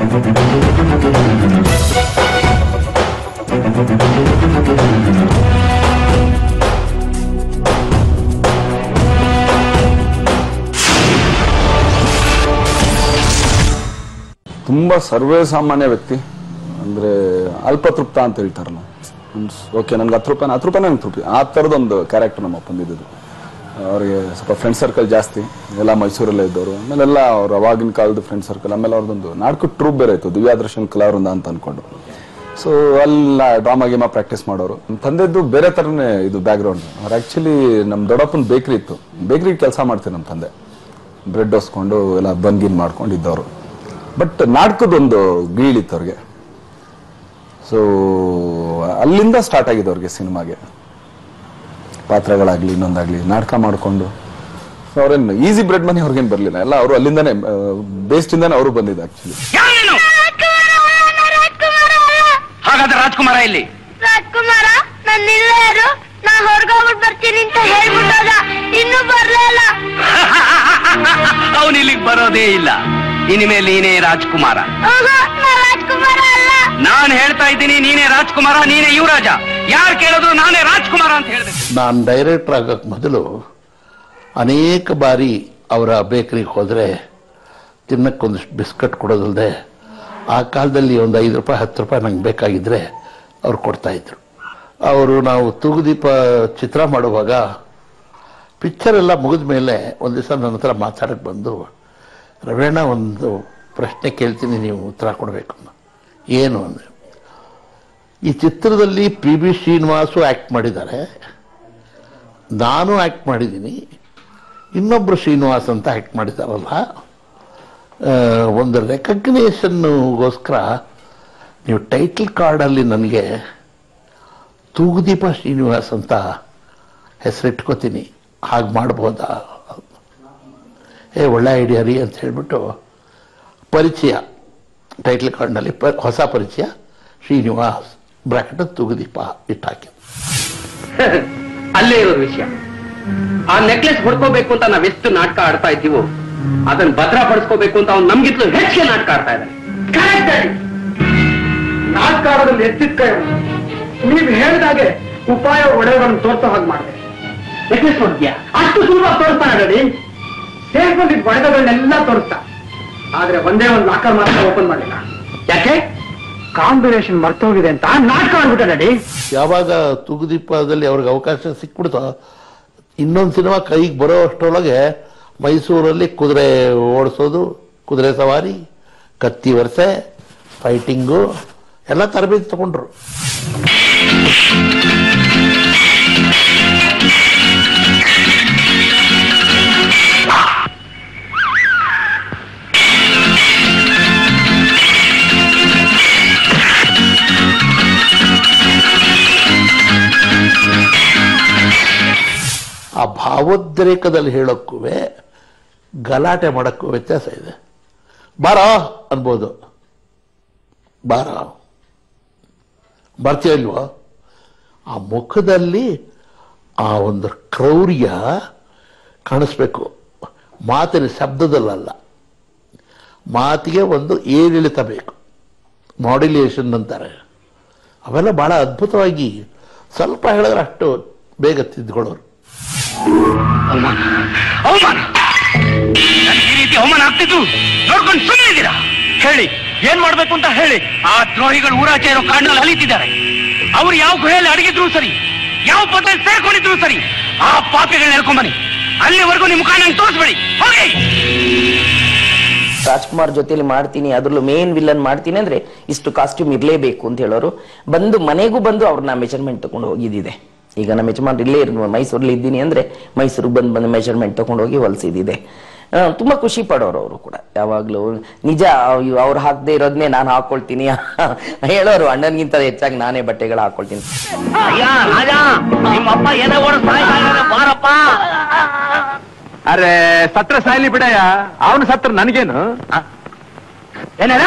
ತುಂಬ ಸರ್ವೇ ಸಾಮಾನ್ಯ ವ್ಯಕ್ತಿ ಅಂದರೆ ಅಲ್ಪತೃಪ್ತ ಅಂತ ಹೇಳ್ತಾರಲ್ಲ ಓಕೆ ನನಗೆ ಹತ್ತು ರೂಪಾಯಿ ಹತ್ತು ರೂಪಾಯಿ ನನಗೆ ತೃಪ್ತಿ ಆ ಥರದೊಂದು ಕ್ಯಾರೆಕ್ಟರ್ ನಮ್ಮ ಅಪ್ಪಂದಿದ್ದು ಅವರಿಗೆ ಸ್ವಲ್ಪ ಫ್ರೆಂಡ್ ಸರ್ಕಲ್ ಜಾಸ್ತಿ ಎಲ್ಲ ಮೈಸೂರಲ್ಲೇ ಇದ್ದವರು ಆಮೇಲೆ ಎಲ್ಲ ಅವ್ರು ಅವಾಗಿನ ಕಾಲದ ಫ್ರೆಂಡ್ ಸರ್ಕಲ್ ಆಮೇಲೆ ಅವ್ರದ್ದೊಂದು ನಾಟಕ ಟ್ರೂಪ್ ಬೇರೆ ಇತ್ತು ದಿವ್ಯಾದರ್ಶನ್ ಕಲಾವೃಂದ ಅಂತ ಅನ್ಕೊಂಡು ಸೊ ಅಲ್ಲ ಡ್ರಾಮಾ ಗೀಮಾ ಪ್ರಾಕ್ಟೀಸ್ ಮಾಡೋರು ನಮ್ಮ ತಂದೆದ್ದು ಬೇರೆ ಥರನೇ ಇದು ಬ್ಯಾಕ್ಗ್ರೌಂಡ್ ಅವ್ರು ಆ್ಯಕ್ಚುಲಿ ನಮ್ಮ ದೊಡ್ಡಪ್ಪನ ಬೇಕ್ರಿ ಇತ್ತು ಬೇಕ್ರಿ ಕೆಲಸ ಮಾಡ್ತಾರೆ ನಮ್ಮ ತಂದೆ ಬ್ರೆಡ್ ಹೊಸ್ಕೊಂಡು ಎಲ್ಲ ಬನ್ ಗಿನ್ ಮಾಡ್ಕೊಂಡು ಇದ್ದವರು ಬಟ್ ನಾಟಕದೊಂದು ಗೀಳಿತ್ತು ಅವ್ರಿಗೆ ಸೊ ಅಲ್ಲಿಂದ ಸ್ಟಾರ್ಟ್ ಆಗಿದೆ ಅವ್ರಿಗೆ ಸಿನಿಮಾಗೆ ಪಾತ್ರಗಳಾಗ್ಲಿ ಇನ್ನೊಂದಾಗ್ಲಿ ನಾಟಕ ಮಾಡಿಕೊಂಡು ಅವ್ರೇನು ಈಸಿ ಬ್ರೆಡ್ ಮನಿ ಅವ್ರಿಗೇನು ಬರಲಿಲ್ಲ ಎಲ್ಲ ಅವರು ಅಲ್ಲಿಂದಾನೆ ಬೇಸ್ಟಿಂದಾನೆ ಅವರು ಬಂದಿದ್ದು ಆಕ್ಚುಲಿ ಯಾರು ನೀನು ಹಾಗಾದ್ರೆ ರಾಜ್ಕುಮಾರ ಇಲ್ಲಿ ರಾಜ್ಕುಮಾರ ನನ್ನ ಇಲ್ಲೇ ಇರು ನಾ ಹೊರಗೋಗ್ಬಿಟ್ಟು ಬರ್ತೀನಿ ಅಂತ ಹೇಳ್ಬಿಟ್ಟೋದ ಇನ್ನೂ ಬರ್ಲೇ ಇಲ್ಲ ಅವನು ಇಲ್ಲಿಗೆ ಬರೋದೇ ಇಲ್ಲ ಇನ್ಮೇಲೆ ನೀನೇ ರಾಜ್ಕುಮಾರ ಆಹಾ, ನಾ ರಾಜ್ಕುಮಾರ ಅಲ್ಲ ನಾನ್ ಹೇಳ್ತಾ ಇದ್ದೀನಿ ನೀನೇ ರಾಜ್ಕುಮಾರ ನೀನೇ ಯುವರಾಜ ಯಾರು ಕೇಳಿದ್ರು ನಾನೇ ರಾಜ್ಕುಮಾರ ಅಂತ ಹೇಳ್ಬೇಕು ನಾನು ಡೈರೆಕ್ಟರ್ ಆಗಕ್ಕೆ ಮೊದಲು ಅನೇಕ ಬಾರಿ ಅವರ ಬೇಕರಿಗೆ ಹೋದರೆ ತಿನ್ನಕ್ಕೊಂದಿಷ್ಟು ಬಿಸ್ಕಟ್ ಕೊಡೋದಲ್ಲದೆ ಆ ಕಾಲದಲ್ಲಿ ಒಂದು ಐದು ರೂಪಾಯಿ ಹತ್ತು ರೂಪಾಯಿ ನಂಗೆ ಬೇಕಾಗಿದ್ದರೆ ಅವ್ರು ಕೊಡ್ತಾಯಿದ್ರು ಅವರು ನಾವು ತೂಗುದೀಪ ಚಿತ್ರ ಮಾಡುವಾಗ ಪಿಕ್ಚರ್ ಎಲ್ಲ ಮುಗಿದ ಮೇಲೆ ಒಂದು ದಿವಸ ನನ್ನ ಹತ್ರ ಮಾತಾಡಕ್ಕೆ ಬಂದು ರವೀಣ ಒಂದು ಪ್ರಶ್ನೆ ಕೇಳ್ತೀನಿ ನೀವು ಉತ್ತರ ಕೊಡಬೇಕು ಅಂದ. ಏನು ಅಂದರೆ ಈ ಚಿತ್ರದಲ್ಲಿ ಪಿ ಬಿ ಶ್ರೀನಿವಾಸು ಆ್ಯಕ್ಟ್ ಮಾಡಿದ್ದಾರೆ ನಾನು ಆ್ಯಕ್ಟ್ ಮಾಡಿದ್ದೀನಿ ಇನ್ನೊಬ್ಬರು ಶ್ರೀನಿವಾಸ್ ಅಂತ ಆ್ಯಕ್ಟ್ ಮಾಡಿದ್ದಾರಲ್ಲ ಆ, ಒಂದು ರೆಕಗ್ನೇಷನ್ಗೋಸ್ಕರ ನೀವು ಟೈಟಲ್ ಕಾರ್ಡಲ್ಲಿ ನನಗೆ ತೂಗುದೀಪ ಶ್ರೀನಿವಾಸ್ ಅಂತ ಹೆಸರಿಟ್ಕೋತೀನಿ ಹಾಗೆ ಮಾಡ್ಬೋದಾ ಏ ಒಳ್ಳೆ ಐಡಿಯಾ ರೀ ಅಂತ ಹೇಳ್ಬಿಟ್ಟು ಪರಿಚಯ ಟೈಟಲ್ ಕಾರ್ಡ್ನಲ್ಲಿ ಪ ಹೊಸ ಪರಿಚಯ ಶ್ರೀನಿವಾಸ್ ಬ್ರಾಕೆಟ್ ತೂಗುದೀಪ ಇಟ್ಟಾಕಿ ಅಲ್ಲೇ ಇರೋದು ವಿಷಯ ಆ ನೆಕ್ಲೆಸ್ ಹೊಡ್ಕೋಬೇಕು ಅಂತ ನಾವ್ ಎಷ್ಟು ನಾಟಕ ಆಡ್ತಾ ಇದ್ದೀವೋ ಅದನ್ನ ಭದ್ರಪಡಿಸ್ಕೋಬೇಕು ಅಂತ ಅವ್ನು ನಮ್ಗಿಂತಲೂ ಹೆಚ್ಚಿಗೆ ನಾಟಕ ಆಡ್ತಾ ಇದ್ದಾನೆ ನಾಟಕ ಆಡೋದ್ರಲ್ಲಿ ಎತ್ತಿದ ಕೈ ಅವ್ನು. ನೀವ್ ಹೇಳಿದಾಗೆ ಉಪಾಯ ಒಡೆಯಗಳನ್ನು ತೋರ್ಸೋ ಹಾಗೆ ಮಾಡಿದೆ ನೆಕ್ಲೆಸ್ ನೋಡಿದ್ಯಾ ಅಷ್ಟು ಸುಲಭ ತೋರಿಸ್ತಾನೆ ನೋಡಿ ಸೇರ್ಕೊಂಡು ಒಡೆದಗಳನ್ನೆಲ್ಲ ತೋರಿಸ್ತಾ ಆದ್ರೆ ಒಂದೇ ಒಂದು ಲಾಕರ್ ಮಾತ್ರ ಓಪನ್ ಮಾಡಲಿಲ್ಲ ಯಾಕೆ ಕಾಂಬಿನೇಷನ್ ಮರ್ತೋಗಿದೆ ಅಂತ ನಾಟಕ ಆಡ್ಬಿಟ್ಟ ನಡಿ ಯಾವಾಗ ತೂಗುದೀಪದಲ್ಲಿ ಅವ್ರಿಗೆ ಅವಕಾಶ ಸಿಕ್ಬಿಡ್ತೋ ಇನ್ನೊಂದು ಸಿನಿಮಾ ಕೈಗೆ ಬರೋ ಅಷ್ಟರೊಳಗೆ ಮೈಸೂರಲ್ಲಿ ಕುದುರೆ ಓಡಿಸೋದು ಕುದುರೆ ಸವಾರಿ ಕತ್ತಿ ವರ್ಷೆ ಫೈಟಿಂಗು ಎಲ್ಲ ತರಬೇತಿ ತಗೊಂಡ್ರು ಆ ಭಾವೋದ್ರೇಕದಲ್ಲಿ ಹೇಳೋಕ್ಕೂ ಗಲಾಟೆ ಮಾಡೋಕ್ಕೂ ವ್ಯತ್ಯಾಸ ಇದೆ ಬಾರೋ ಅನ್ಬೋದು ಬಾರ ಬರ್ತೀಯ ಇಲ್ವೋ ಆ ಮುಖದಲ್ಲಿ ಆ ಒಂದು ಕ್ರೌರ್ಯ ಕಾಣಿಸ್ಬೇಕು ಮಾತಿನ ಶಬ್ದದಲ್ಲಲ್ಲ ಮಾತಿಗೆ ಒಂದು ಏರಿಳಿತ ಬೇಕು ಮಾಡ್ಯುಲೇಷನ್ ಅಂತಾರೆ ಅವೆಲ್ಲ ಬಹಳ ಅದ್ಭುತವಾಗಿ ಸ್ವಲ್ಪ ಹೇಳಿದ್ರೆ ಅಷ್ಟು ಬೇಗ ತಿದ್ಕೊಳ್ಳೋರು ಅವಮಾನ ಅವಮಾನ ನನ್ಗೆ ಈ ರೀತಿ ಅವಮಾನ ಆಗ್ತಿದ್ದು ನೋಡ್ಕೊಂಡು ಸುಮ್ಮನೆ ಇದ್ದೀರಾ ಹೇಳಿ ಏನ್ ಮಾಡ್ಬೇಕು ಅಂತ ಹೇಳಿ ಆ ದ್ರೋಹಿಗಳು ಊರಾಚೆ ಇರೋ ಕಾಡಿನಲ್ಲಿ ಅಲಿತಿದ್ದಾರೆ ಅವ್ರು ಯಾವ ಗುಹೆಯಲ್ಲಿ ಅಡಗಿದ್ರು ಸರಿ ಯಾವ ಪದ್ಧತಿ ಸೇರ್ಕೊಂಡಿದ್ರು ಸರಿ ಆ ಪಾಪಿಗಳನ್ನ ಹೇಳ್ಕೊಂಬನಿ ಅಲ್ಲಿವರೆಗೂ ನಿಮ್ ಮುಖ ನಂಗೆ ತೋರಿಸ್ಬೇಡಿ ಹೋಗಿ ರಾಜ್ಕುಮಾರ್ ಜೊತೆಲಿ ಮಾಡ್ತೀನಿ ಅದ್ರಲ್ಲೂ ಮೇನ್ ವಿಲನ್ ಮಾಡ್ತೀನಿ ಅಂದ್ರೆ ಇಷ್ಟು ಕಾಸ್ಟ್ಯೂಮ್ ಇರಲೇಬೇಕು ಅಂತ ಹೇಳೋರು ಬಂದು ಮನೆಗೂ ಬಂದು ಅವ್ರನ್ನ ಮೆಜರ್ಮೆಂಟ್ ತಗೊಂಡು ಹೋಗಿದ್ದಿದೆ ಈಗ ನಮ್ಮ ಯಜಮಾನ್ ಇಲ್ಲೇ ಇರ್ ಮೈಸೂರಲ್ಲಿ ಇದ್ದೀನಿ ಅಂದ್ರೆ ಮೈಸೂರಿಗೆ ಬಂದು ಬಂದು ಮೆಜರ್ಮೆಂಟ್ ತಗೊಂಡು ಹೋಗಿ ಹೊಲಿಸಿದ್ದಿದೆ ಆ, ತುಂಬಾ ಖುಷಿ ಪಡೋರು ಅವರು ಕೂಡ ಯಾವಾಗ್ಲೂ ನಿಜ ಅಯ್ಯೋ, ಅವ್ರು ಹಾಕದೇ ಇರೋದನ್ನೇ ನಾನು ಹಾಕೊಳ್ತೀನಿ ಹೇಳೋರು ಅಣ್ಣನ್ಗಿಂತ ಹೆಚ್ಚಾಗಿ ನಾನೇ ಬಟ್ಟೆಗಳು ಹಾಕೊಳ್ತೀನಿ ಅಯ್ಯ ರಾಜ ನಿಮ್ಮಪ್ಪ ಎದೆ ಓಡಿಸ್ತಾ ಇದ್ದಾರೆ ಬಾರಪ್ಪ ಅರೆ ಸತ್ರ ಸಾಯ್ಲಿ ಬಿಡಯ್ಯ ಅವನು ಸತ್ರ ನನಗೇನು ಏನೇ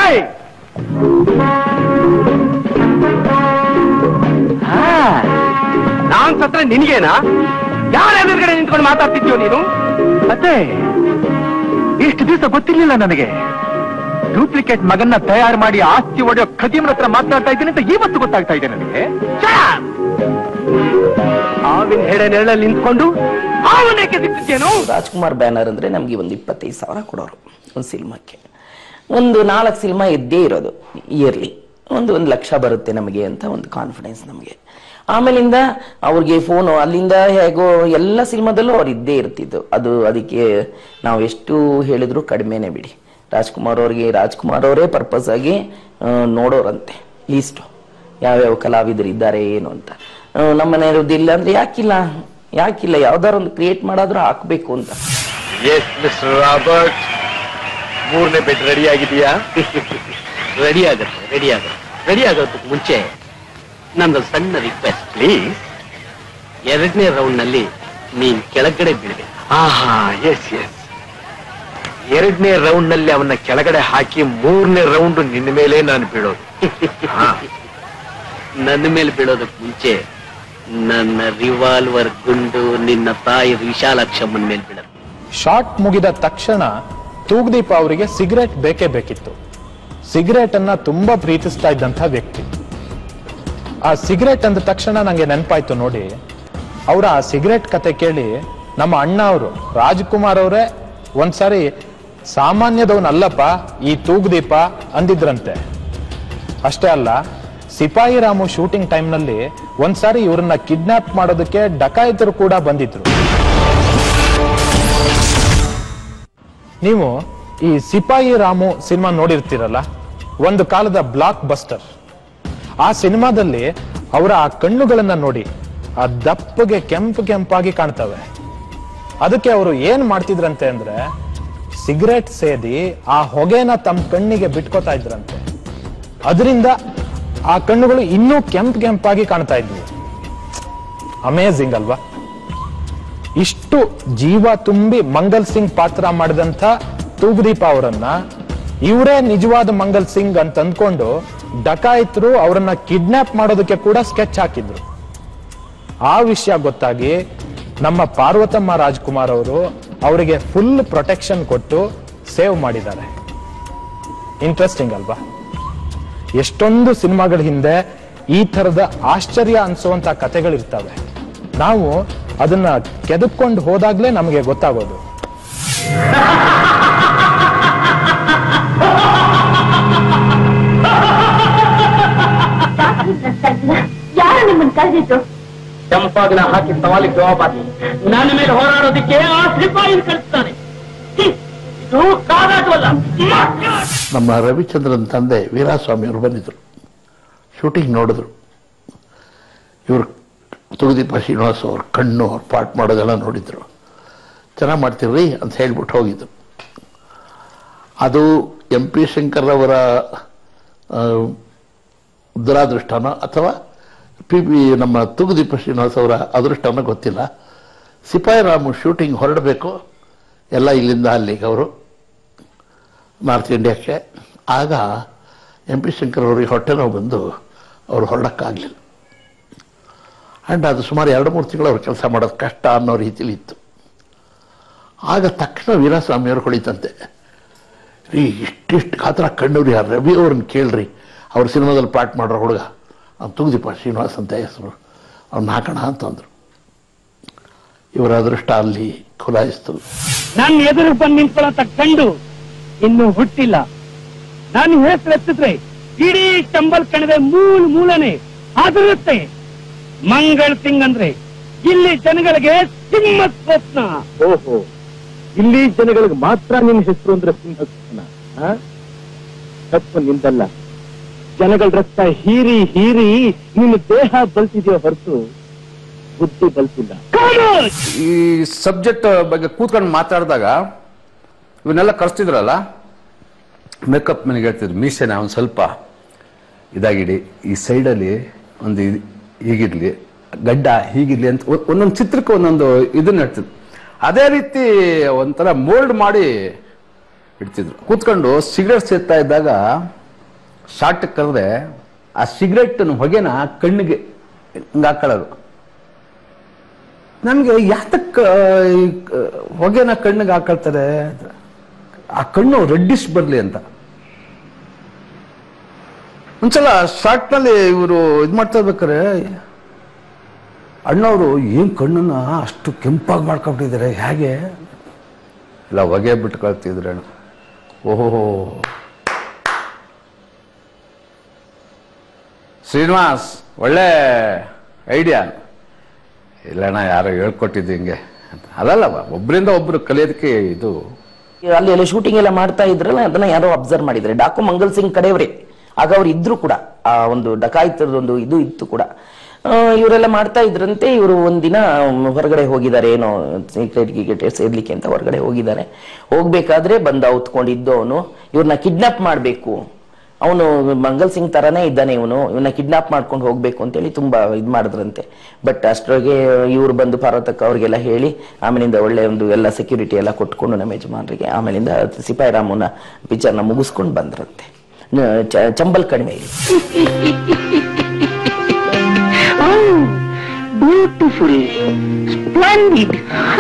ನಾನ್ ಸತ್ರ ನಿನ್ಗೇನಾ ಯಾರ ಎದುರುಗಡೆ ನಿಂತ್ಕೊಂಡು ಮಾತಾಡ್ತಿದ್ಯೋ ನೀನು ಮತ್ತೆ ಇಷ್ಟು ದಿವಸ ಗೊತ್ತಿರ್ಲಿಲ್ಲ ನನಗೆ ಡೂಪ್ಲಿಕೇಟ್ ಮಗನ್ನ ತಯಾರು ಮಾಡಿ ಆಸ್ತಿ ಒಡೆಯೋ ಖದೀಮ್ರ ಹತ್ರ ಮಾತನಾಡ್ತಾ ಇದ್ದೀನಿ ಅಂತ ಇವತ್ತು ಗೊತ್ತಾಗ್ತಾ ಇದೆ ನನಗೆ ಆವಿನ ಹೆಡೆ ನೆರಳಲ್ಲಿ ನಿಂತ್ಕೊಂಡು ಅವನೇಕೆ ಸಿಕ್ತಿದ್ದೇನು ರಾಜ್ಕುಮಾರ್ ಬ್ಯಾನರ್ ಅಂದ್ರೆ ನಮ್ಗೆ ಒಂದು ಇಪ್ಪತ್ತೈದು ಸಾವಿರ ಕೊಡೋರು ಒಂದು ಸಿನಿಮಾಕ್ಕೆ ಒಂದು ನಾಲ್ಕು ಸಿನಿಮಾ ಇದ್ದೇ ಇರೋದು ಇಯರ್ಲಿ ಒಂದು ಒಂದು ಲಕ್ಷ ಬರುತ್ತೆ ನಮಗೆ ಅಂತ ಒಂದು ಕಾನ್ಫಿಡೆನ್ಸ್ ನಮಗೆ ಆಮೇಲಿಂದ ಅವ್ರಿಗೆ ಫೋನು ಅಲ್ಲಿಂದ ಹೇಗೋ ಎಲ್ಲ ಸಿನಿಮಾದಲ್ಲೂ ಅವ್ರು ಇದ್ದೇ ಇರ್ತಿದ್ದು ಅದು ಅದಕ್ಕೆ ನಾವು ಎಷ್ಟು ಹೇಳಿದ್ರು ಕಡಿಮೆನೆ ಬಿಡಿ ರಾಜ್ಕುಮಾರ್ ಅವ್ರಿಗೆ ರಾಜ್ಕುಮಾರ್ ಅವರೇ ಪರ್ಪಸ್ ಆಗಿ ಆ, ನೋಡೋರಂತೆ ಲೀಸ್ಟು ಯಾವ್ಯಾವ ಕಲಾವಿದರು ಇದ್ದಾರೆ ಏನು ಅಂತ ಆ, ನಮ್ಮ ಮನೆಯವ್ರದ್ದು ಇಲ್ಲ ಅಂದ್ರೆ ಯಾಕಿಲ್ಲ ಯಾಕಿಲ್ಲ ಯಾವ್ದಾರು ಒಂದು ಕ್ರಿಯೇಟ್ ಮಾಡಾದ್ರೂ ಹಾಕ್ಬೇಕು ಅಂತ ಎಸ್ ಮಿಸ್ಟರ್ ರಾಬರ್ಟ್ ಮೂರನೇ ಬೆಡ್ ರೆಡಿ ಆಗಿದೆಯಾ ರೆಡಿ ಆಗತ್ತೆ ರೆಡಿ ಆಗತ್ತೆ ರೆಡಿ ಆಗೋದಕ್ಕೆ ಮುಂಚೆ ನಂದು ಸಣ್ಣ ರಿಕ್ವೆಸ್ಟ್ ಪ್ಲೀಸ್ ಎರಡನೇ ರೌಂಡ್ ನಲ್ಲಿ ನೀನ್ ಕೆಳಗಡೆ ಬೀಳ್ಬೇಕು ಆಹಾ ಎಸ್ ಎಸ್ ಎರಡನೇ ರೌಂಡ್ ನಲ್ಲಿ ಅವನ್ನ ಕೆಳಗಡೆ ಹಾಕಿ ಮೂರನೇ ರೌಂಡ್ ನಿನ್ನ ಮೇಲೆ ನಾನು ಬೀಳೋದು ಹಾ. ನನ್ನ ಮೇಲೆ ಬೀಳೋದಕ್ಕೆ ಮುಂಚೆ ನನ್ನ ರಿವಾಲ್ವರ್ ಗುಂಡು ನಿನ್ನ ತಾಯಿ ವಿಶಾಲಾಕ್ಷಮ್ಮನ ಮೇಲೆ ಬೀಳೋದು ಶಾಟ್ ಮುಗಿದ ತಕ್ಷಣ ತೂಗ್ದೀಪ ಅವರಿಗೆ ಸಿಗರೆಟ್ ಬೇಕೇ ಬೇಕಿತ್ತು ಸಿಗರೆಟ್ ಅನ್ನ ತುಂಬಾ ಪ್ರೀತಿಸ್ತಾ ಇದ್ದಂಥ ವ್ಯಕ್ತಿ ಆ ಸಿಗರೆಟ್ ಅಂದ ತಕ್ಷಣ ನಂಗೆ ನೆನಪಾಯ್ತು ನೋಡಿ ಅವರ ಆ ಸಿಗರೆಟ್ ಕತೆ ಕೇಳಿ ನಮ್ಮ ಅಣ್ಣ ಅವರು ರಾಜ್ಕುಮಾರ್ ಅವರೇ ಒಂದ್ಸಾರಿ ಸಾಮಾನ್ಯದವನಲ್ಲಪ್ಪ ಈ ತೂಗ್ದೀಪ ಅಂದಿದ್ರಂತೆ ಅಷ್ಟೇ ಅಲ್ಲ ಸಿಪಾಯಿ ರಾಮು ಶೂಟಿಂಗ್ ಟೈಮ್ನಲ್ಲಿ ಒಂದ್ಸಾರಿ ಇವ್ರನ್ನ ಕಿಡ್ನಾಪ್ ಮಾಡೋದಕ್ಕೆ ಡಕಾಯಿತರು ಕೂಡ ಬಂದಿದ್ರು ನೀವು ಈ ಸಿಪಾಯಿ ರಾಮು ಸಿನಿಮಾ ನೋಡಿರ್ತೀರಲ್ಲ ಒಂದು ಕಾಲದ ಬ್ಲಾಕ್ ಬಸ್ಟರ್ ಆ ಸಿನಿಮಾದಲ್ಲಿ ಅವರ ಆ ಕಣ್ಣುಗಳನ್ನ ನೋಡಿ ಆ ದಪ್ಪಗೆ ಕೆಂಪು ಕೆಂಪಾಗಿ ಕಾಣ್ತವೆ ಅದಕ್ಕೆ ಅವರು ಏನ್ ಮಾಡ್ತಿದ್ರಂತೆ ಅಂದ್ರೆ ಸಿಗರೆಟ್ ಸೇದಿ ಆ ಹೊಗೆನ ತಮ್ಮ ಕಣ್ಣಿಗೆ ಬಿಟ್ಕೋತಾ ಇದ್ರಂತೆ ಅದರಿಂದ ಆ ಕಣ್ಣುಗಳು ಇನ್ನೂ ಕೆಂಪು ಕೆಂಪಾಗಿ ಕಾಣ್ತಾ ಇದ್ವು ಅಮೇಝಿಂಗ್ ಅಲ್ವಾ ಇಷ್ಟು ಜೀವ ತುಂಬಿ ಮಂಗಲ್ ಸಿಂಗ್ ಪಾತ್ರ ಮಾಡಿದಂಥ ತೂಗುದೀಪ ಅವರನ್ನ ಇವರೇ ನಿಜವಾದ ಮಂಗಲ್ ಸಿಂಗ್ ಅಂತ ಅಂದ್ಕೊಂಡು ಡಕಾಯಿತರು ಅವರನ್ನ ಕಿಡ್ನಾಪ್ ಮಾಡೋದಕ್ಕೆ ಕೂಡ ಸ್ಕೆಚ್ ಹಾಕಿದ್ರು ಆ ವಿಷಯ ಗೊತ್ತಾಗಿ ನಮ್ಮ ಪಾರ್ವತಮ್ಮ ರಾಜ್ಕುಮಾರ್ ಅವರು ಅವರಿಗೆ ಫುಲ್ ಪ್ರೊಟೆಕ್ಷನ್ ಕೊಟ್ಟು ಸೇವ್ ಮಾಡಿದ್ದಾರೆ ಇಂಟ್ರೆಸ್ಟಿಂಗ್ ಅಲ್ವಾ ಎಷ್ಟೊಂದು ಸಿನಿಮಾಗಳ ಹಿಂದೆ ಈ ತರದ ಆಶ್ಚರ್ಯ ಅನ್ಸುವಂತ ಕಥೆಗಳಿರ್ತವೆ ನಾವು ಅದನ್ನ ಕೆದಕ್ಕೊಂಡು ಹೋದಾಗ್ಲೇ ನಮಗೆ ಗೊತ್ತಾಗೋದು ಯಾರು ನಿಮ್ಮನ್ನ ಕರೆದಿತ್ತು ಚಂಪಾಗನ ಹಾಕಿ ಸವಾಲಿಗೆ ಜವಾಬಾರಿ ನನ್ನ ಮೇಲೆ ಹೋರಾಡೋದಕ್ಕೆ ಆ ಸಿಪಾಯಿನ ಕಳಿಸ್ತಾನೆ ಛೀ, ಇದು ಕಾದಾಟವಲ್ಲ ನಮ್ಮ ರವಿಚಂದ್ರನ್ ತಂದೆ ವೀರಾಸ್ವಾಮಿ ಅವರು ಬಂದಿದ್ರು ಶೂಟಿಂಗ್ ನೋಡಿದ್ರು ಇವರು ತುಗುದೀಪ ಶ್ರೀನಿವಾಸ್ ಅವ್ರ ಕಣ್ಣು ಅವ್ರ ಪಾಠ ಮಾಡೋದೆಲ್ಲ ನೋಡಿದ್ರು ಚೆನ್ನಾಗಿ ಮಾಡ್ತೀರ್ರಿ ಅಂತ ಹೇಳ್ಬಿಟ್ಟು ಹೋಗಿದ್ರು ಅದು ಎಂ ಪಿ ಶಂಕರ್ ಅವರ ಆ, ದುರಾದೃಷ್ಟನೋ ಅಥವಾ ಪಿ ಬಿ ನಮ್ಮ ತುಗುದೀಪ ಶ್ರೀನಿವಾಸ್ ಅವರ ಅದೃಷ್ಟನೋ ಗೊತ್ತಿಲ್ಲ ಸಿಪಾಯಿ ರಾಮು ಶೂಟಿಂಗ್ ಹೊರಡಬೇಕು ಎಲ್ಲ ಇಲ್ಲಿಂದ ಅಲ್ಲಿಗೆ ಅವರು ನಾರ್ತ್ ಇಂಡಿಯಾಕ್ಕೆ ಆಗ ಎಂ ಪಿ ಶಂಕರ್ ಅವರಿಗೆ ಹೊಟ್ಟೆ ನೋವು ಬಂದು ಅವರು ಹೊರಡಕ್ಕಾಗಲಿಲ್ಲ ಆ್ಯಂಡ್ ಅದು ಸುಮಾರು ಎರಡು ಮೂರು ತಿಂಗಳು ಅವ್ರು ಕೆಲಸ ಮಾಡೋದು ಕಷ್ಟ ಅನ್ನೋ ರೀತಿಲಿ ಇತ್ತು ಆಗ ತಕ್ಷಣ ವೀರಸ್ವಾಮಿಯವರು ಹೊಳಿತಂತೆ ರೀ ಇಷ್ಟಿಷ್ಟು ಗಾತ್ರ ಕಣ್ಣೂರಿ ಆ ರವಿ ಅವ್ರನ್ನ ಕೇಳ್ರಿ ಅವ್ರ ಸಿನಿಮಾದಲ್ಲಿ ಪಾಠ ಮಾಡೋ ಹುಡುಗ ಅವ್ನು ತುಗ್ದೀಪ ಶ್ರೀನಿವಾಸ್ ಅಂತ ಹೆಸರು ಅವ್ನು ಹಾಕೋಣ ಅಂತಂದ್ರು ಇವರ ಅದೃಷ್ಟ ಅಲ್ಲಿ ಖುಲಾಯಿಸ್ತು ನನ್ನ ಎದುರು ಬಂದು ನಿಂತ್ಕೊಳ್ಳೋಂತ ಕಂಡು ಇನ್ನು ಹುಟ್ಟಿಲ್ಲ ನಾನು ಹೆಸರು ಎತ್ತಿದ್ರೆ ಇಡೀ ಚಂಬಲ್ ಕಣಿವೆ ಮೂಲ ಮೂಲನೆ ಅದರುತ್ತೆ ಮಂಗಳ್ ಸಿಂಗ್ ಅಂದ್ರೆ ಇಲ್ಲಿ ಜನಗಳಿಗೆ ಸಿಂಹ ಸ್ವಪ್ನ ಓಹೋ ಇಲ್ಲಿ ಜನಗಳಿಗೆ ಮಾತ್ರ ನಿನ್ನ ಹೆಸರು ಅಂದ್ರೆ ಸಿಂಹ ಸ್ವಪ್ನ ಆ? ತಪ್ಪು ನಿಂದಲ್ಲ ಜನಗಳ ರಕ್ತ ಹೀರಿ ಹೀರಿ ನಿನ್ನ ದೇಹ ಬಲ್ತಿದೆಯೋ ಹೊರತು ಬುದ್ಧಿ ಬಲ್ತಿಲ್ಲ ಈ ಸಬ್ಜೆಕ್ಟ್ ಬಗ್ಗೆ ಕೂತ್ಕೊಂಡು ಮಾತಾಡಿದಾಗ ಇವನ್ನೆಲ್ಲ ಕಳಿಸ್ತಿದ್ರಲ್ಲ ಮೇಕಪ್ ಮನೆಗೆ ಹೇಳ್ತಿದ್ರು ಮೀಸೆನ ಒಂದು ಸ್ವಲ್ಪ ಇದಾಗಿಡಿ ಈ ಸೈಡಲ್ಲಿ ಒಂದು ಇದ್- ಹೀಗಿರ್ಲಿ ಗಡ್ಡ ಹೀಗಿರ್ಲಿ ಅಂತ ಒ- ಒಂದೊಂದು ಚಿತ್ರಕ್ಕೆ ಒಂದೊಂದು ಇದನ್ನ ಇಡ್ತಿದ್ರು ಅದೇ ರೀತಿ ಒಂಥರ ಮೋಲ್ಡ್ ಮಾಡಿ ಇಡ್ತಿದ್ರು ಕೂತ್ಕೊಂಡು ಸಿಗರೇಟ್ ಸೇರ್ತಾ ಇದ್ದಾಗ ಶಾರ್ಟ್ ಕರೆದ್ರೆ ಆ ಸಿಗರೆಟ್ ಹೊಗೆನ ಕಣ್ಣಿಗೆ ಹಿಂಗ್ ಹಾಕೊಳ್ಳೋದು ನಮ್ಗೆ ಯಾತಕ್ಕ ಈ ಕ- ಹೊಗೆನ ಕಣ್ಣಿಗೆ ಹಾಕೊಳ್ತಾರೆ ಆ ಕಣ್ಣು ರೆಡ್ಡಿಶ್ ಬರ್ಲಿ ಅಂತ ಒಂದ್ಸಲ ಶಾರ್ಟ್ನಲ್ಲಿ ಇವರು ಇದು ಮಾಡ್ತಾ ಇರ್ಬೇಕಾರೆ ಅಣ್ಣವರು ಏನ್ ಕಣ್ಣನ್ನ ಅಷ್ಟು ಕೆಂಪಾಗಿ ಮಾಡ್ಕೊಂಡ್ಬಿಟ್ಟಿದ್ದಾರೆ ಹೇಗೆ ಇಲ್ಲ ಹೊಗೆ ಬಿಟ್ಟು ಕಳ್ತಿದ್ರೆ ಅಣ್ಣ ಓಹೋ ಶ್ರೀನಿವಾಸ್ ಒಳ್ಳೆ ಐಡಿಯಾ ಇಲ್ಲಣ್ಣ ಯಾರೋ ಹೇಳ್ಕೊಟ್ಟಿದ್ದು ಹಿಂಗೆ ಅಂತ ಅದಲ್ಲ ಒಬ್ಬರಿಂದ ಒಬ್ರು ಕಲಿಯೋದಕ್ಕೆ ಇದು ಅಲ್ಲಿ ಎಲ್ಲ ಶೂಟಿಂಗ್ ಎಲ್ಲ ಮಾಡ್ತಾ ಇದ್ರಲ್ಲ ಅದನ್ನ ಯಾರೋ ಅಬ್ಸರ್ವ್ ಮಾಡಿದ್ರೆ ಡಾಕು ಮಂಗಲ್ ಸಿಂಗ್ ಕಡೆಯವರೇ ಆಗ ಅವ್ರು ಇದ್ರು ಕೂಡ ಆ ಒಂದು ಡಕಾಯಿತರದ ಒಂದು ಇದು ಇತ್ತು ಕೂಡ ಆ, ಇವರೆಲ್ಲ ಮಾಡ್ತಾ ಇದ್ರಂತೆ ಇವರು ಒಂದಿನ ಹೊರಗಡೆ ಹೋಗಿದ್ದಾರೆ ಏನೋ ಸೀಕ್ರೆಟ್ ಗಿಕೆಟ್ ಸೇರ್ಲಿಕ್ಕೆ ಅಂತ ಹೊರಗಡೆ ಹೋಗಿದ್ದಾರೆ ಹೋಗ್ಬೇಕಾದ್ರೆ ಬಂದ ಅವತ್ಕೊಂಡಿದ್ದು ಅವನು ಇವ್ರನ್ನ ಕಿಡ್ನಾಪ್ ಮಾಡಬೇಕು ಅವನು ಮಂಗಲ್ ಸಿಂಗ್ ತರನೇ ಇದ್ದಾನೆ ಇವನು ಇವನ್ನ ಕಿಡ್ನಾಪ್ ಮಾಡ್ಕೊಂಡು ಹೋಗ್ಬೇಕು ಅಂತೇಳಿ ತುಂಬಾ ಇದ್ ಮಾಡಿದ್ರಂತೆ ಬಟ್ ಅಷ್ಟರೊಳಗೆ ಇವ್ರು ಬಂದು ಪಾರ್ವತಕ್ಕ ಅವ್ರಿಗೆಲ್ಲ ಹೇಳಿ ಆಮೇಲಿಂದ ಒಳ್ಳೆ ಒಂದು ಎಲ್ಲ ಸೆಕ್ಯೂರಿಟಿ ಎಲ್ಲ ಕೊಟ್ಕೊಂಡು ನಮ್ಮ ಯಜಮಾನರಿಗೆ ಆಮೇಲಿಂದ ಸಿಪಾಯಿ ರಾಮನ ಪಿಕ್ಚರ್ನ ಮುಗಿಸ್ಕೊಂಡು ಬಂದ್ರಂತೆ ನ- ಚ- ಚಂಬಲ್ ಕಣಿವೆಯಲ್ಲಿ beautiful splendid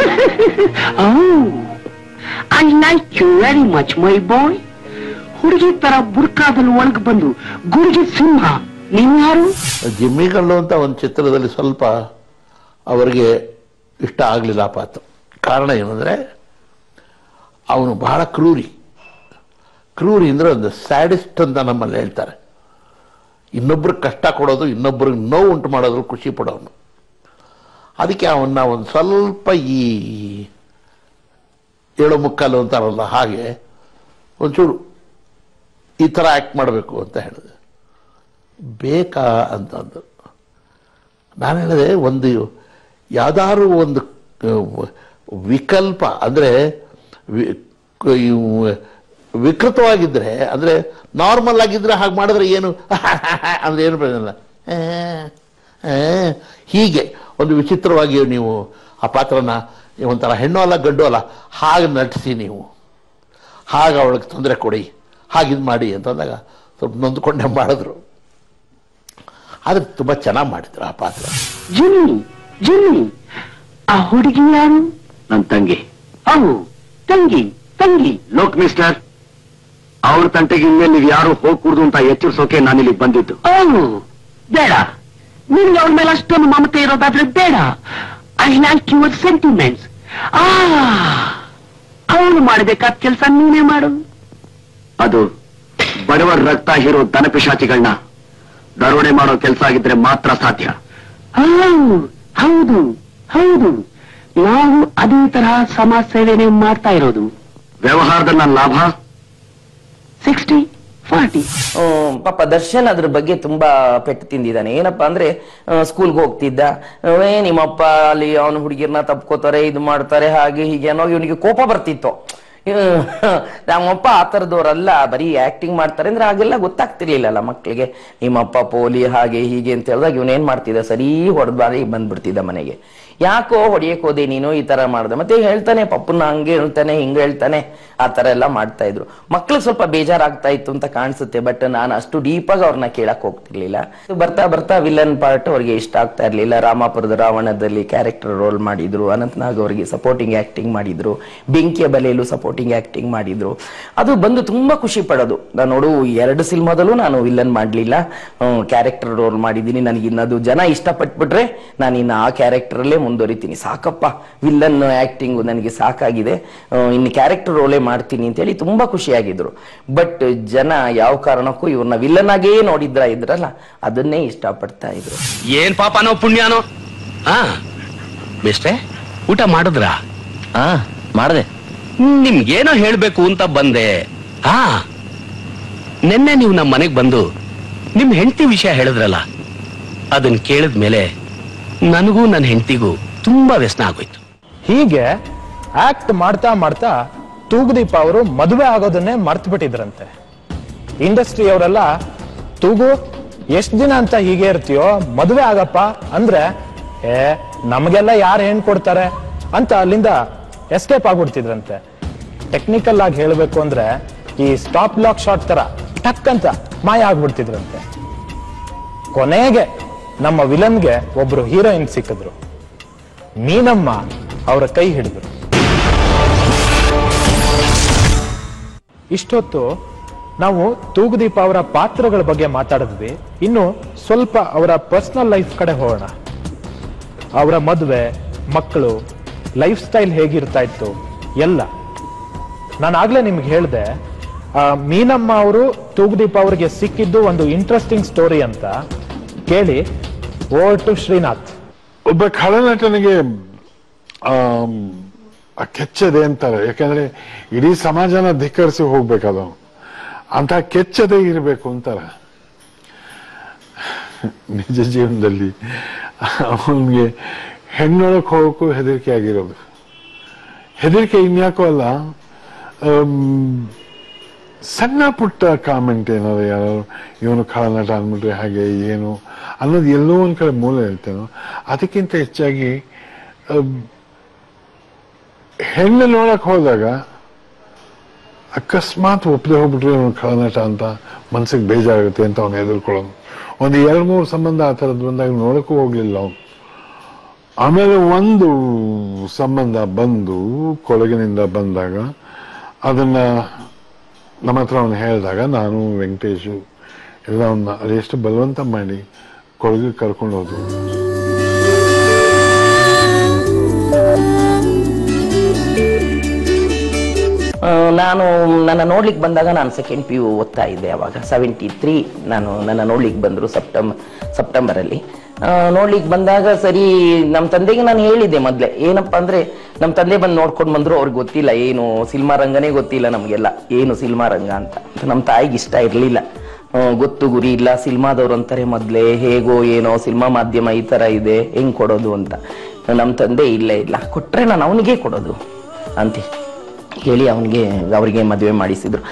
I like you very much my boy ಹುಡುಗಿ ತರ ಬುರ್ಕಾದಲ್ಲಿ ಒಳಗೆ ಬಂದು ಗುರುಗಿ ಸಿಂಹ ನೀವು ಯಾರು ಜಿಮ್ಮಿಗಲ್ಲು ಅಂತ ಒಂದು ಚಿತ್ರದಲ್ಲಿ ಸ್ವಲ್ಪ ಅವರಿಗೆ ಇಷ್ಟ ಆಗಲಿಲ್ಲ ಆ ಪಾತ್ರ ಕಾರಣ ಏನಂದ್ರೆ ಅವನು ಬಹಳ ಕ್ರೂರಿ ಕ್ರೂರಿ ಅಂದ್ರೆ ಒಂದು ಸ್ಯಾಡಿಸ್ಟ್ ಅಂತ ನಮ್ಮಲ್ಲಿ ಹೇಳ್ತಾರೆ ಇನ್ನೊಬ್ರಿಗೆ ಕಷ್ಟ ಕೊಡೋದು ಇನ್ನೊಬ್ರಿಗೆ ನೋವು ಉಂಟು ಮಾಡೋದ್ರಲ್ಲಿ ಖುಷಿ ಪಡೋನು ಅದಕ್ಕೆ ಅವನ್ನ ಒಂದು ಸ್ವಲ್ಪ ಈ ಏಳು ಮುಕ್ಕಾಲು ಅಂತಾರಲ್ಲ ಹಾಗೆ ಒಂಚೂರು ಈ ಥರ ಆ್ಯಕ್ಟ್ ಮಾಡಬೇಕು ಅಂತ ಹೇಳಿದೆ ಬೇಕಾ ಅಂತಂದು ನಾನು ಹೇಳಿದೆ ಒಂದು ಯಾವ್ದಾದ್ರು ಒಂದು ಅಹ್, ವಿಕಲ್ಪ ಅಂದರೆ ವಿಕೃತವಾಗಿದ್ದರೆ ಅಂದರೆ ನಾರ್ಮಲ್ ಆಗಿದ್ರೆ ಹಾಗೆ ಮಾಡಿದ್ರೆ ಏನು ಅಂದ್ರೆ ಏನು ಪ್ರಯೋಜನ ಆ, ಆ, ಹೀಗೆ ಒಂದು ವಿಚಿತ್ರವಾಗಿ ನೀವು ಆ ಪಾತ್ರನ ಒಂಥರ ಹೆಣ್ಣು ಅಲ್ಲ ಗಂಡು ಅಲ್ಲ ಹಾಗೆ ನಟಿಸಿ ನೀವು ಹಾಗೆ ಅವಳಿಗೆ ತೊಂದರೆ ಕೊಡಿ ಹಾಗಿದ್ ಮಾಡಿ ಅಂತಂದಾಗ ಸ್ವಲ್ಪ ನೊಂದ್ಕೊಂಡೆ ಮಾಡಿದ್ರು ಆದ್ರೆ ತುಂಬ ಚೆನ್ನಾಗಿ ಮಾಡಿದ್ರು ಆ ಪಾತ್ರ ಜಿಮ್ಮಿ ಜಿಮ್ಮಿ ಆ ಹುಡುಗಿ ಯಾರು ನನ್ನ ತಂಗಿ ಅವು ತಂಗಿ ತಂಗಿ ಲೋಕ್ ಮಿಸ್ಟರ್ ಅವ್ರ ತಂಟೆಗೆ ಇನ್ಮೇಲೆ ನೀವು ಯಾರು ಹೋಗ್ಕೂಡ್ದು ಅಂತ ಎಚ್ಚರಿಸೋಕೆ ನಾನು ಇಲ್ಲಿಗೆ ಬಂದಿದ್ದು ಬೇಡ ನಿನ್ಗೆ ಅವಳ ಮೇಲೆ ಅಷ್ಟೊಂದು ಮಮತೆ ಇರೋದಾದ್ರೆ ಬೇಡ ಐ ಲೈಕ್ ಯುವರ್ ಸೆಂಟಿಮೆಂಟ್ಸ್ ಆ ಅವನು ಮಾಡಬೇಕಾದ ಕೆಲಸ ನೀನೇ ಮಾಡು ಅದು ಬಡವರ ರಕ್ತ ಹೀರೋ ದನಪಿಶಾಚಿಗಳನ್ನ ದರೋಡೆ ಮಾಡೋ ಕೆಲಸ ಆಗಿದ್ರೆ ಮಾತ್ರ ಸಾಧ್ಯ ಹೌದು ಹೌದು ನಾವು ಅದೇ ತರಹ ಸಮಾಜ ಸೇವೆನೆ ಮಾಡ್ತಾ ಇರೋದು ವ್ಯವಹಾರದಲ್ಲಿ ನನ್ನ ಲಾಭ ಸಿಕ್ಸ್ಟಿ ಫಾರ್ಟಿ ಹ್ಮ್, ಪಾಪ ದರ್ಶನ್ ಅದ್ರ ಬಗ್ಗೆ ತುಂಬಾ ಪೆಟ್ಟು ತಿಂದಿದ್ದಾನೆ ಏನಪ್ಪಾ ಅಂದ್ರೆ ಸ್ಕೂಲ್ಗೆ ಹೋಗ್ತಿದ್ದ ಏ ನಿಮ್ಮಪ್ಪ ಅಲ್ಲಿ ಅವನ ಹುಡುಗಿರ್ನ ತಪ್ಕೋತಾರೆ ಇದು ಮಾಡ್ತಾರೆ ಹಾಗೆ ಹೀಗೆ ಅನ್ನೋ ಇವನಿಗೆ ಕೋಪ ಬರ್ತಿತ್ತು ಹ್ಮ್, ನಮ್ಮಪ್ಪ ಆ ಥರದವ್ರಲ್ಲ ಬರೀ ಆಕ್ಟಿಂಗ್ ಮಾಡ್ತಾರೆ ಅಂದ್ರೆ ಹಾಗೆಲ್ಲ ಗೊತ್ತಾಗ್ತಿರ್ಲಿಲ್ಲಲ್ಲ ಮಕ್ಕಳಿಗೆ ನಿಮ್ಮಪ್ಪ ಪೋಲಿ ಹಾಗೆ ಹೀಗೆ ಅಂತ ಹೇಳಿದಾಗ ಇವನೇನ್ ಮಾಡ್ತಿದ್ದ ಸರಿ ಹೊಡೆದ್ ಬಾರಿ ಬಂದ್ಬಿಡ್ತಿದ್ದ ಮನೆಗೆ ಯಾಕೋ ಹೊಡಿಯಕ್ ಹೋದೆ ನೀನು ಈ ತರ ಮಾಡ್ದೆ ಮತ್ತೆ ಹೇಳ್ತಾನೆ ಪಪ್ಪನ ಹಂಗೆ ಹೇಳ್ತಾನೆ ಹಿಂಗೆ ಹೇಳ್ತಾನೆ ಆ ತರ ಎಲ್ಲ ಮಾಡ್ತಾ ಇದ್ರು ಮಕ್ಳಿಗೆ ಸ್ವಲ್ಪ ಬೇಜಾರಾಗ್ತಾ ಇತ್ತು ಅಂತ ಕಾಣಿಸುತ್ತೆ ಬಟ್ ನಾನು ಅಷ್ಟು ಡೀಪ್ ಆಗಿ ಅವ್ರನ್ನ ಕೇಳಕ್ ಹೋಗ್ತಿರ್ಲಿಲ್ಲ ಬರ್ತಾ ಬರ್ತಾ ವಿಲನ್ ಪಾರ್ಟ್ ಅವ್ರಿಗೆ ಇಷ್ಟ ಆಗ್ತಾ ಇರ್ಲಿಲ್ಲ ರಾಮಾಪುರದ ರಾವಣದಲ್ಲಿ ಕ್ಯಾರೆಕ್ಟರ್ ರೋಲ್ ಮಾಡಿದ್ರು ಅನಂತನಾಗ್ ಅವರಿಗೆ ಸಪೋರ್ಟಿಂಗ್ ಆಕ್ಟಿಂಗ್ ಮಾಡಿದ್ರು ಬೆಂಕಿಯ ಬಲೆಯಲ್ಲೂ ಸಪೋರ್ಟಿಂಗ್ ಆಕ್ಟಿಂಗ್ ಮಾಡಿದ್ರು ಅದು ಬಂದು ತುಂಬಾ ಖುಷಿ ಪಡೋದು ನಾನು ನೋಡು ಎರಡು ಸಿನಿಮಾದಲ್ಲೂ ನಾನು ವಿಲನ್ ಮಾಡ್ಲಿಲ್ಲ ಕ್ಯಾರೆಕ್ಟರ್ ರೋಲ್ ಮಾಡಿದ್ದೀನಿ ನನಗೆ ಇನ್ನದು ಜನ ಇಷ್ಟಪಟ್ಬಿಟ್ರೆ ನಾನು ಇನ್ನು ಆ ಕ್ಯಾರೆಕ್ಟರ್ ಅಲ್ಲೇ ಮುಂದುವರಿತೀನಿ ಸಾಕಪ್ಪ ವಿಲ್ಲನ್ ಆಕ್ಟಿಂಗ್ ನನಗೆ ಸಾಕಾಗಿದೆ ಆ, ಇನ್ನು ಕ್ಯಾರೆಕ್ಟರ್ ರೋಲೇ ಮಾಡ್ತೀನಿ ಅಂತೇಳಿ ತುಂಬಾ ಖುಷಿಯಾಗಿದ್ರು ಬಟ್ ಜನ ಯಾವ ಕಾರಣಕ್ಕೂ ಇವ್ರನ್ನ ವಿಲ್ಲನ್ ಆಗೇ ನೋಡಿದ್ರ ಇದ್ರಲ್ಲ ಅದನ್ನೇ ಇಷ್ಟಪಡ್ತಾ ಇದ್ರು ಏನ್ ಪಾಪನೋ ಪುಣ್ಯನೋ ಹಾ ಮಿಸ್ಟ್ರೆ ಊಟ ಮಾಡಿದ್ರಾ ಹಾ ಮಾಡ್ದೆ ನಿಮ್ಗೇನೋ ಹೇಳ್ಬೇಕು ಅಂತ ಬಂದೆ ಹಾ ನಿನ್ನೆ ನೀವು ನಮ್ಮ ಮನೆಗ್ ಬಂದು ನಿಮ್ ಹೆಂಡತಿ ವಿಷಯ ಹೇಳಿದ್ರಲ್ಲ ಅದನ್ನ ಕೇಳಿದ್ಮೇಲೆ ನನಗೂ ನನ್ನ ಹೆಂಡತಿಗೂ ತುಂಬಾ ವ್ಯಸನ ಆಗೋಯ್ತು ಹೀಗೆ ಆಕ್ಟ್ ಮಾಡ್ತಾ ಮಾಡ್ತಾ ತೂಗುದೀಪ ಅವರು ಮದುವೆ ಆಗೋದನ್ನೇ ಮರ್ತು ಬಿಟ್ಟಿದ್ರಂತೆ ಇಂಡಸ್ಟ್ರಿ ಅವರೆಲ್ಲ ತೂಗು ಎಷ್ಟ್ ದಿನ ಅಂತ ಹೀಗೆ ಇರ್ತೀಯೋ ಮದುವೆ ಆಗಪ್ಪ ಅಂದ್ರೆ ಏ ನಮಗೆಲ್ಲ ಯಾರು ಹೆಣ್ ಕೊಡ್ತಾರೆ ಅಂತ ಅಲ್ಲಿಂದ ಎಸ್ಕೇಪ್ ಆಗ್ಬಿಡ್ತಿದ್ರಂತೆ ಟೆಕ್ನಿಕಲ್ ಆಗಿ ಹೇಳ್ಬೇಕು ಅಂದ್ರೆ ಈ ಸ್ಟಾಪ್ ಲಾಕ್ ಶಾಟ್ ತರ ಟಕ್ ಅಂತ ಮಾಯ ಆಗ್ಬಿಡ್ತಿದ್ರಂತೆ ಕೊನೆಗೆ ನಮ್ಮ ವಿಲನ್ಗೆ ಒಬ್ರು ಹೀರೋಯಿನ್ ಸಿಕ್ಕಿದ್ರು ಮೀನಮ್ಮ ಅವರ ಕೈ ಹಿಡಿದ್ರು ಇಷ್ಟೊತ್ತು ನಾವು ತೂಗುದೀಪ ಅವರ ಪಾತ್ರಗಳ ಬಗ್ಗೆ ಮಾತಾಡಿದ್ವಿ ಇನ್ನು ಸ್ವಲ್ಪ ಅವರ ಪರ್ಸನಲ್ ಲೈಫ್ ಕಡೆ ಹೋಗೋಣ ಅವರ ಮದುವೆ ಮಕ್ಕಳು ಲೈಫ್ ಸ್ಟೈಲ್ ಹೇಗಿರ್ತಾ ಇತ್ತು ಎಲ್ಲ ನಾನು ಆಗ್ಲೇ ನಿಮ್ಗೆ ಹೇಳಿದೆ ಮೀನಮ್ಮ ಅವರು ತೂಗುದೀಪ ಅವರಿಗೆ ಸಿಕ್ಕಿದ್ದು ಒಂದು ಇಂಟ್ರೆಸ್ಟಿಂಗ್ ಸ್ಟೋರಿ ಅಂತ ಕೇಳಿ ಓವರ್ ಟು ಶ್ರೀನಾಥ್ ಒಬ್ಬ ಖಳನಟನಿಗೆ ಆಮ್, ಆ ಕೆಚ್ಚದೆ ಅಂತಾರೆ ಯಾಕಂದ್ರೆ ಇಡೀ ಸಮಾಜನ ಧಿಕ್ಕರಿಸಿ ಹೋಗ್ಬೇಕಾದವನು ಅಂತ ಕೆಚ್ಚದೆ ಇರಬೇಕು ಅಂತಾರೆ ನಿಜ ಜೀವನದಲ್ಲಿ ಅವನಿಗೆ ಹೆಣ್ಣೊಳಗೆ ಹೋಗೋಕ್ಕೂ ಹೆದರಿಕೆ ಆಗಿರೋದು ಹೆದರಿಕೆ ಇನ್ಯಾಕೋ ಅಲ್ಲ ಆಮ್, ಸಣ್ಣ ಪುಟ್ಟ ಕಾಮೆಂಟ್ ಏನಾದ್ರು ಯಾರು ಇವನು ಖಳನಟ ಅಂದ್ಬಿಟ್ರೆ ಹಾಗೆ ಏನು ಅನ್ನೋದು ಎಲ್ಲೋ ಒಂದ್ ಕಡೆ ಮೂಲೆ ಹೇಳ್ತೇನೋ ಅದಕ್ಕಿಂತ ಹೆಚ್ಚಾಗಿ ಆಮ್, ಹೆಣ್ಣು ನೋಡಕ್ ಹೋದಾಗ ಅಕಸ್ಮಾತ್ ಒಪ್ಪದೆ ಹೋಗ್ಬಿಟ್ರೆ ಇವನು ಖಳನಟ ಅಂತ ಮನ್ಸಿಗೆ ಬೇಜಾರಾಗುತ್ತೆ ಅಂತ ಅವನು ಹೆದರ್ಕೊಳ್ಳೋನು ಒಂದು ಎರಡು ಮೂರು ಸಂಬಂಧ ಆ ಥರದ್ದು ಬಂದಾಗ ನೋಡಕ್ಕೂ ಹೋಗ್ಲಿಲ್ಲ ಅವನು ಆಮೇಲೆ ಒಂದು ಸಂಬಂಧ ಬಂದು ಕೊಳಗಿನಿಂದ ಬಂದಾಗ ಅದನ್ನ ನಮ್ಮ ಹತ್ರ ಅವನು ಹೇಳಿದಾಗ ನಾನು ವೆಂಕಟೇಶು ಎಲ್ಲ ಅವನ್ನ ಅದೆಷ್ಟು ಬಲವಂತ ಮಾಡಿ ಕೊಳಗಿಗೆ ಕರ್ಕೊಂಡು ಹೋದ್ರು ಆ, ನಾನು ನನ್ನ ನೋಡ್ಲಿಕ್ಕೆ ಬಂದಾಗ ನಾನು ಸೆಕೆಂಡ್ ಪಿ ಯು ಓದ್ತಾ ಇದ್ದೆ ಅವಾಗ ಸೆವೆಂಟಿ ತ್ರೀ ನಾನು ನನ್ನ ನೋಡ್ಲಿಕ್ಕೆ ಬಂದರು ಸೆಪ್ಟೆಂಬರ್ ಸೆಪ್ಟೆಂಬರಲ್ಲಿ ನೋಡ್ಲಿಕ್ಕೆ ಬಂದಾಗ ಸರಿ ನಮ್ಮ ತಂದೆಗೆ ನಾನು ಹೇಳಿದ್ದೆ ಮೊದಲೇ ಏನಪ್ಪ ಅಂದ್ರೆ ನಮ್ಮ ತಂದೆ ಬಂದು ನೋಡ್ಕೊಂಡು ಬಂದ್ರು ಅವ್ರಿಗೆ ಗೊತ್ತಿಲ್ಲ ಏನು ಸಿನಿಮಾ ರಂಗನೇ ಗೊತ್ತಿಲ್ಲ ನಮಗೆಲ್ಲ ಏನು ಸಿನಿಮಾ ರಂಗ ಅಂತ ನಮ್ಮ ತಾಯಿಗೆ ಇಷ್ಟ ಇರಲಿಲ್ಲ ಗೊತ್ತು ಗುರಿ ಇಲ್ಲ ಸಿನಿಮಾದವ್ರು ಅಂತಾರೆ ಮೊದಲೇ ಹೇಗೋ ಏನೋ ಸಿನಿಮಾ ಮಾಧ್ಯಮ ಈ ಥರ ಇದೆ ಹೆಂಗ್ ಕೊಡೋದು ಅಂತ ನಮ್ಮ ತಂದೆ ಇಲ್ಲೇ ಇಲ್ಲ ಕೊಟ್ರೆ ನಾನು ಅವನಿಗೆ ಕೊಡೋದು ಅಂತ ಹೇಳಿ ಅವನಿಗೆ ಅವರಿಗೆ ಮದುವೆ ಮಾಡಿಸಿದ್ರು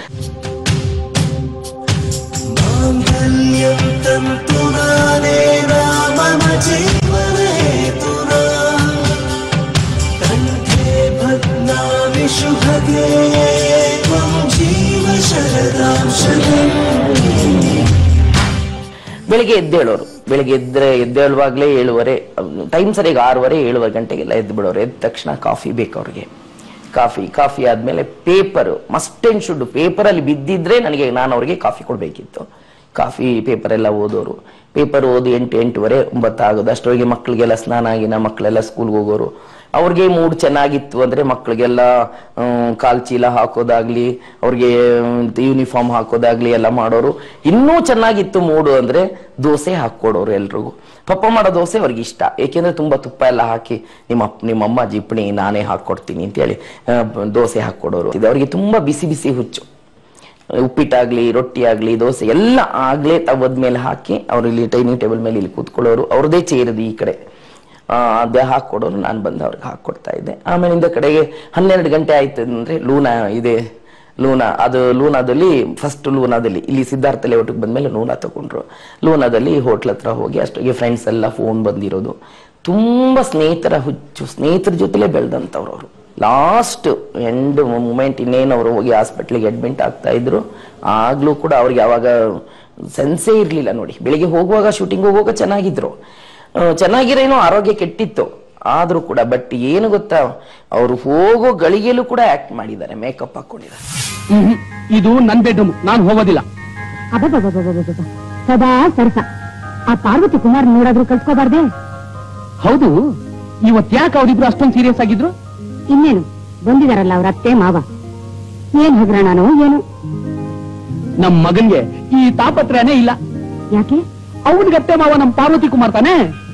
ಬೆಳಿಗ್ಗೆ ಎದ್ದೇಳೋರು ಬೆಳಿಗ್ಗೆ ಎದ್ರೆ ಎದ್ದೇಳುವಾಗಲೇ ಏಳುವರೆ ಟೈಮ್ ಸರಿಯಾಗಿ ಆರೂವರೆ ಏಳುವರೆ ಗಂಟೆಗೆಲ್ಲ ಎದ್ದು ಬಿಡೋರು ಎದ್ದ ತಕ್ಷಣ ಕಾಫಿ ಬೇಕು ಅವ್ರಿಗೆ ಕಾಫಿ ಕಾಫಿ ಆದ್ಮೇಲೆ ಪೇಪರ್ ಮಸ್ಟ್ ಅಂಡ್ ಶುಡ್ ಪೇಪರಲ್ಲಿ ಬಿದ್ದಿದ್ರೆ ನನಗೆ ನಾನು ಅವ್ರಿಗೆ ಕಾಫಿ ಕೊಡಬೇಕಿತ್ತು ಕಾಫಿ ಪೇಪರ್ ಎಲ್ಲ ಓದೋರು ಪೇಪರ್ ಓದಿ ಎಂಟು ಎಂಟುವರೆ ಒಂಬತ್ತು ಆಗೋದು ಅಷ್ಟರೊಳಗೆ ಮಕ್ಕಳಿಗೆಲ್ಲ ಸ್ನಾನ ಆಗಿನ ಮಕ್ಕಳೆಲ್ಲ ಸ್ಕೂಲ್ಗೆ ಹೋಗೋರು ಅವ್ರಿಗೆ ಮೂಡ್ ಚೆನ್ನಾಗಿತ್ತು ಅಂದ್ರೆ ಮಕ್ಕಳಿಗೆಲ್ಲ ಕಾಲ್ ಚೀಲ ಹಾಕೋದಾಗ್ಲಿ ಅವ್ರಿಗೆ ಯೂನಿಫಾರ್ಮ್ ಹಾಕೋದಾಗ್ಲಿ ಎಲ್ಲ ಮಾಡೋರು ಇನ್ನೂ ಚೆನ್ನಾಗಿತ್ತು ಮೂಡು ಅಂದ್ರೆ ದೋಸೆ ಹಾಕೊಡೋರು ಎಲ್ರಿಗೂ ಪಪ್ಪ ಮಾಡೋ ದೋಸೆ ಅವ್ರಿಗೆ ಇಷ್ಟ ಏಕೆಂದ್ರೆ ತುಂಬಾ ತುಪ್ಪ ಎಲ್ಲ ಹಾಕಿ ನಿಮ್ಮ ಅಪ್ಪ ನಿಮ್ಮ ಅಮ್ಮ ಜಿಪ್ಪಣಿ ನಾನೇ ಹಾಕೊಡ್ತೀನಿ ಅಂತೇಳಿ ಆ, ದೋಸೆ ಹಾಕೊಡೋರು ಇದು ಅವ್ರಿಗೆ ತುಂಬಾ ಬಿಸಿ ಬಿಸಿ ಹುಚ್ಚು ಉಪ್ಪಿಟ್ಟಾಗ್ಲಿ ರೊಟ್ಟಿ ಆಗ್ಲಿ ದೋಸೆ ಎಲ್ಲ ಆಗ್ಲೇ ತವದ ಮೇಲೆ ಹಾಕಿ ಅವ್ರು ಇಲ್ಲಿ ಡೈನಿಂಗ್ ಟೇಬಲ್ ಮೇಲೆ ಇಲ್ಲಿ ಕೂತ್ಕೊಳ್ಳೋರು ಅವ್ರದೇ ಚೇರಿದು ಈ ಕಡೆ ಆ, ಅದೇ ಹಾಕೊಡೋರು ನಾನು ಬಂದು ಅವ್ರಿಗೆ ಹಾಕೊಡ್ತಾ ಇದ್ದೆ ಆಮೇಲಿಂದ ಕಡೆಗೆ ಹನ್ನೆರಡು ಗಂಟೆ ಆಯ್ತು ಅಂದ್ರೆ ಲೂನಾ ಇದೆ ಲೂನಾ ಅದು ಲೂನಾದಲ್ಲಿ ಫಸ್ಟ್ ಲೂನಾದಲ್ಲಿ ಇಲ್ಲಿ ಸಿದ್ಧಾರ್ಥ ಲೇಔಟ್ಗೆ ಬಂದ್ಮೇಲೆ ಲೂನಾ ತಗೊಂಡ್ರು ಲೂನಾದಲ್ಲಿ ಹೋಟ್ಲ್ ಹತ್ರ ಹೋಗಿ ಅಷ್ಟೊಗೆ ಫ್ರೆಂಡ್ಸ್ ಎಲ್ಲ ಫೋನ್ ಬಂದಿರೋದು ತುಂಬಾ ಸ್ನೇಹಿತರ ಹುಚ್ಚು ಸ್ನೇಹಿತರ ಜೊತೆಲೇ ಬೆಳೆದಂಥವ್ರು ಅವರು ಲಾಸ್ಟ್ ಎಂಡ್ ಮೂಮೆಂಟ್ ಇನ್ನೇನು ಅವರು ಹೋಗಿ ಹಾಸ್ಪಿಟ್ಲಿಗೆ ಅಡ್ಮಿಟ್ ಆಗ್ತಾ ಇದ್ರು ಆಗ್ಲೂ ಕೂಡ ಅವ್ರಿಗೆ ಅವಾಗ ಸೆನ್ಸೇ ಇರ್ಲಿಲ್ಲ ನೋಡಿ ಬೆಳಿಗ್ಗೆ ಹೋಗುವಾಗ ಶೂಟಿಂಗ್ ಹೋಗುವಾಗ ಚೆನ್ನಾಗಿದ್ರು ಆ, ಚೆನ್ನಾಗಿರೇನೋ ಆರೋಗ್ಯ ಕೆಟ್ಟಿತ್ತು ಆದ್ರೂ ಕೂಡ ಬಟ್ ಏನು ಗೊತ್ತಾ ಅವರು ಹೋಗೋ ಗಳಿಗೆಲೂ ಕೂಡ ಆಕ್ಟ್ ಮಾಡಿದ್ದಾರೆ ಮೇಕಪ್ ಹಾಕೊಂಡಿದ್ದಾರೆ ಇದು ನನ್ ಬೆಡ್ರೂಮ್ ನಾನು ಹೋಗೋದಿಲ್ಲ ಅಬ್ಬಬ್ಬಬ್ಬಬ್ಬಬ್ಬಬ್ಬ. ಸದಾ ಸರ್ಸ ಆ ಪಾರ್ವತಿ ಕುಮಾರ್ ನೋಡಾದ್ರೂ ಕಲ್ಸ್ಕೋಬಾರ್ದೆ ಹೌದು ಇವತ್ ಯಾಕೆ ಅವರಿಬ್ರು ಅಷ್ಟೊಂದು ಸೀರಿಯಸ್ ಆಗಿದ್ರು ಇನ್ನೇನು ಬಂದಿದಾರಲ್ಲ ಅವ್ರ ಅತ್ತೆ ಮಾವ ಏನ್ ಹಗ್ರಣನೋ ಏನು ನಮ್ ಮಗನ್ಗೆ ಈ ತಾಪತ್ರನೇ ಇಲ್ಲ ಯಾಕೆ ಅವನಿಗೆ ಅತ್ತೆ ಮಾವ ನಮ್ ಪಾರ್ವತಿ ಕುಮಾರ್ ತಾನೇ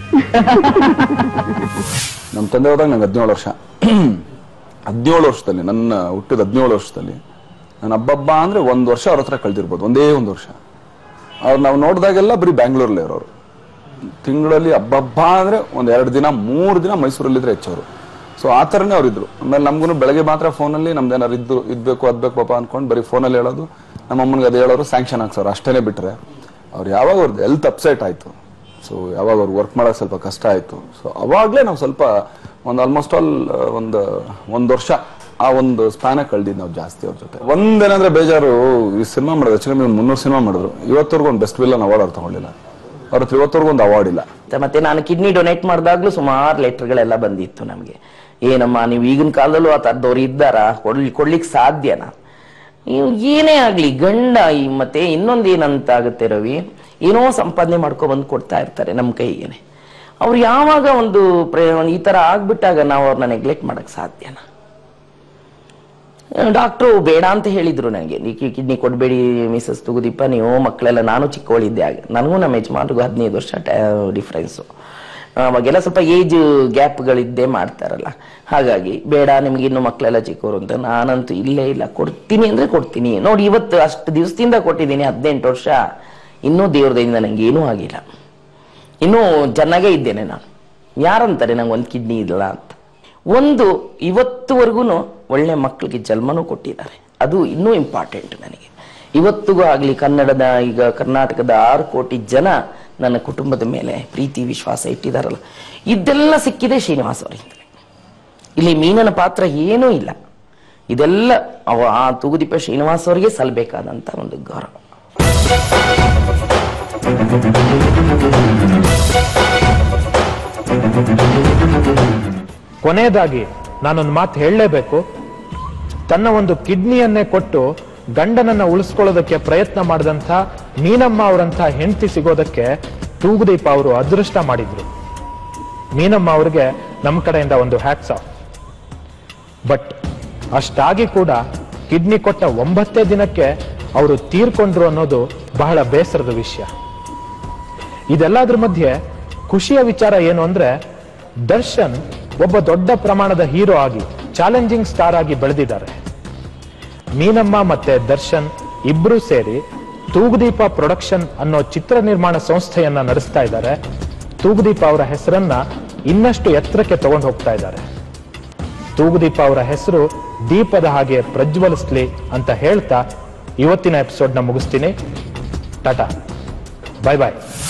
ನಮ್ಮ ತಂದೆ ಹೋದಾಗ ನಂಗೆ ಹದಿನೇಳು ವರ್ಷ ಹದಿನೇಳು ವರ್ಷದಲ್ಲಿ ನನ್ನ ಹುಟ್ಟಿದ ಹದಿನೇಳು ವರ್ಷದಲ್ಲಿ ನನ್ನ ಹಬ್ಬಬ್ಬ ಅಂದ್ರೆ ಒಂದು ವರ್ಷ ಅವ್ರ ಹತ್ರ ಕಳೆದಿರ್ಬೋದು ಒಂದೇ ಒಂದು ವರ್ಷ ಅವ್ರು ನಾವು ನೋಡಿದಾಗೆಲ್ಲ ಬರೀ ಬ್ಯಾಂಗ್ಳೂರಲ್ಲೇ ಇರೋರು ತಿಂಗಳಲ್ಲಿ ಹಬ್ಬಬ್ಬ ಅಂದ್ರೆ ಒಂದ್ ಎರಡು ದಿನ ಮೂರು ದಿನ ಮೈಸೂರಲ್ಲಿದ್ರೆ ಹೆಚ್ಚವರು ಸೊ ಆ ಥರನೇ ಅವ್ರಿದ್ರು ಆಮೇಲೆ ನಮ್ಗೂ ಬೆಳಗ್ಗೆ ಮಾತ್ರ ಫೋನಲ್ಲಿ ನಮ್ದು ಏನಾರು ಇದ್ದು ಇದ್ಬೇಕು ಅದ್ಬೇಕು ಪಾಪ ಅನ್ಕೊಂಡು ಬರೀ ಫೋನಲ್ಲಿ ಹೇಳೋದು ನಮ್ಮ ಅಮ್ಮನಿಗೆ ಅದು ಹೇಳೋರು ಸ್ಯಾಂಕ್ಷನ್ ಹಾಕ್ಸೋರು ಅಷ್ಟೇನೆ ಬಿಟ್ರೆ ಅವ್ರು ಯಾವಾಗ ಅವ್ರದ್ದು ಹೆಲ್ತ್ ಅಪ್ಸೆಟ್ ಆಯ್ತು ಸೊ ಯಾವಾಗ ಅವ್ರು ವರ್ಕ್ ಮಾಡೋಕೆ ಸ್ವಲ್ಪ ಕಷ್ಟ ಆಯ್ತು ಸೊ ಅವಾಗಲೇ ನಾವು ಸ್ವಲ್ಪ ಒಂದು ಆಲ್ಮೋಸ್ಟ್ ಆಲ್ ಒಂದು ಒಂದು ವರ್ಷ ಆ ಒಂದು ಸ್ಪ್ಯಾನ ಕಳ್ದಿದ್ದು ನಾವು ಜಾಸ್ತಿ ಅವ್ರ ಜೊತೆ ಒಂದೇನಂದ್ರೆ ಬೇಜಾರು ಈ ಸಿನಿಮಾ ಮಾಡಿದ್ರು ಹೆಚ್ಚು ಕಮ್ಮಿ ಒಂದು ಮುನ್ನೂರು ಸಿನಿಮಾ ಮಾಡಿದ್ರು ಇವತ್ತವರೆಗೂ ಒಂದು ಬೆಸ್ಟ್ ವಿಲ್ಲನ್ ಅವಾರ್ಡ್ ಅವ್ರು ತಗೊಂಡಿಲ್ಲ ಅವ್ರ ಹತ್ರ ಇವತ್ತವರೆಗೂ ಒಂದು ಅವಾರ್ಡ್ ಇಲ್ಲ ಮತ್ತೆ- ಮತ್ತೆ ನಾನು ಕಿಡ್ನಿ ಡೊನೇಟ್ ಮಾಡಿದಾಗ್ಲೂ ಸುಮಾರು ಲೆಟರ್ಗಳೆಲ್ಲ ಬಂದಿತ್ತು ನಮಗೆ ಏನಮ್ಮ ನೀವು ಈಗಿನ ಕಾಲದಲ್ಲೂ ಆ ಥರದವ್ರು ಇದ್ದಾರಾ ಕೊಡ್ಲಿ ಕೊಡ್ಲಿಕ್ಕೆ ಸಾಧ್ಯನಾ ಇವ್ ಏನೇ ಆಗ್ಲಿ ಗಂಡ ಈ ಮತ್ತೆ ಇನ್ನೊಂದು ಏನಂತ ಆಗುತ್ತೆ ರವಿ ಏನೋ ಸಂಪಾದನೆ ಮಾಡ್ಕೊ ಬಂದು ಕೊಡ್ತಾ ಇರ್ತಾರೆ ನಮ್ಮ ಕೈಗೇನೆ ಅವ್ರು ಯಾವಾಗ ಒಂದು ಪ್ರಯ- ಈ ತರ ಆಗ್ಬಿಟ್ಟಾಗ ನಾವು ಅವ್ರನ್ನ ನೆಗ್ಲೆಕ್ಟ್ ಮಾಡಕ್ ಸಾಧ್ಯನಾ ಡಾಕ್ಟ್ರು ಬೇಡ ಅಂತ ಹೇಳಿದ್ರು ನನಗೆ ನೀ ಕಿಡ್ನಿ ಕೊಡಬೇಡಿ ಮಿಸಸ್ ತುಗುದೀಪ ನೀವು ಮಕ್ಕಳೆಲ್ಲ ನಾನು ಚಿಕ್ಕವಳಿದ್ದೆ ಆಗ ನನಗೂ ನಮ್ಮ ಯಜಮಾನ್ರಿಗೂ ಹದಿನೈದು ವರ್ಷ ಡಿಫ್ರೆನ್ಸು ಅವಾಗೆಲ್ಲ ಸ್ವಲ್ಪ ಏಜ್ ಗ್ಯಾಪ್ಗಳಿದ್ದೇ ಮಾಡ್ತಾರಲ್ಲ ಹಾಗಾಗಿ ಬೇಡ ನಿಮ್ಗೆ ಇನ್ನು ಮಕ್ಕಳೆಲ್ಲ ಚಿಕ್ಕವರು ಅಂತ ನಾನಂತೂ ಇಲ್ಲೇ ಇಲ್ಲ ಕೊಡ್ತೀನಿ ಅಂದ್ರೆ ಕೊಡ್ತೀನಿ ನೋಡಿ ಇವತ್ತು ಅಷ್ಟು ದಿವಸದಿಂದ ಕೊಟ್ಟಿದ್ದೀನಿ ಹದಿನೆಂಟು ವರ್ಷ ಇನ್ನೂ ದೇವ್ರದಿಂದ ನಂಗೆ ಏನೂ ಆಗಿಲ್ಲ ಇನ್ನೂ ಚೆನ್ನಾಗೇ ಇದ್ದೇನೆ ನಾನು ಯಾರಂತಾರೆ ನಂಗೆ ಒಂದು ಕಿಡ್ನಿ ಇಲ್ಲ ಅಂತ ಒಂದು ಇವತ್ತುವರೆಗೂ ಒಳ್ಳೆ ಮಕ್ಕಳಿಗೆ ಜನ್ಮನೂ ಕೊಟ್ಟಿದ್ದಾರೆ ಅದು ಇನ್ನೂ ಇಂಪಾರ್ಟೆಂಟ್ ನನಗೆ ಇವತ್ತಿಗೂ ಆಗಲಿ ಕನ್ನಡದ ಈಗ ಕರ್ನಾಟಕದ ಆರು ಕೋಟಿ ಜನ ನನ್ನ ಕುಟುಂಬದ ಮೇಲೆ ಪ್ರೀತಿ ವಿಶ್ವಾಸ ಇಟ್ಟಿದಾರಲ್ಲ ಇದೆಲ್ಲ ಸಿಕ್ಕಿದೆ ಶ್ರೀನಿವಾಸ್ ಅವರಿಂದ ಇಲ್ಲಿ ಮೀನನ ಪಾತ್ರ ಏನೂ ಇಲ್ಲ ಇದೆಲ್ಲ ಅವ ಆ ತೂಗುದೀಪ ಶ್ರೀನಿವಾಸ್ ಅವರಿಗೆ ಸಲ್ಲಬೇಕಾದಂತ ಒಂದು ಗೌರವ ಕೊನೆಯದಾಗಿ ನಾನೊಂದು ಮಾತು ಹೇಳಲೇಬೇಕು ತನ್ನ ಒಂದು ಕಿಡ್ನಿಯನ್ನೇ ಕೊಟ್ಟು ಗಂಡನನ್ನ ಉಳಿಸ್ಕೊಳ್ಳೋದಕ್ಕೆ ಪ್ರಯತ್ನ ಮಾಡಿದಂಥ ಮೀನಮ್ಮ ಅವರಂಥ ಹೆಂಡತಿ ಸಿಗೋದಕ್ಕೆ ತೂಗುದೀಪ ಅವರು ಅದೃಷ್ಟ ಮಾಡಿದ್ರು ಮೀನಮ್ಮ ಅವರಿಗೆ ನಮ್ಮ ಕಡೆಯಿಂದ ಒಂದು ಹ್ಯಾಟ್ಸ್ ಆಫ್ ಬಟ್ ಅಷ್ಟಾಗಿ ಕೂಡ ಕಿಡ್ನಿ ಕೊಟ್ಟ ಒಂಬತ್ತೇ ದಿನಕ್ಕೆ ಅವರು ತೀರ್ಕೊಂಡ್ರು ಅನ್ನೋದು ಬಹಳ ಬೇಸರದ ವಿಷಯ ಇದೆಲ್ಲದ್ರ ಮಧ್ಯೆ ಖುಷಿಯ ವಿಚಾರ ಏನು ಅಂದ್ರೆ ದರ್ಶನ್ ಒಬ್ಬ ದೊಡ್ಡ ಪ್ರಮಾಣದ ಹೀರೋ ಆಗಿ ಚಾಲೆಂಜಿಂಗ್ ಸ್ಟಾರ್ ಆಗಿ ಬೆಳೆದಿದ್ದಾರೆ ಮೀನಮ್ಮ ಮತ್ತೆ ದರ್ಶನ್ ಇಬ್ರು ಸೇರಿ ತೂಗುದೀಪ ಪ್ರೊಡಕ್ಷನ್ ಅನ್ನೋ ಚಿತ್ರ ನಿರ್ಮಾಣ ಸಂಸ್ಥೆಯನ್ನ ನಡೆಸ್ತಾ ಇದ್ದಾರೆ ತೂಗುದೀಪ ಅವರ ಹೆಸರನ್ನ ಇನ್ನಷ್ಟು ಎತ್ತರಕ್ಕೆ ತಗೊಂಡು ಹೋಗ್ತಾ ಇದ್ದಾರೆ ತೂಗುದೀಪ ಅವರ ಹೆಸರು ದೀಪದ ಹಾಗೆ ಪ್ರಜ್ವಲಿಸ್ಲಿ ಅಂತ ಹೇಳ್ತಾ ಇವತ್ತಿನ ಎಪಿಸೋಡ್ನ ಮುಗಿಸ್ತೀನಿ ಟಾಟಾ ಬಾಯ್ ಬಾಯ್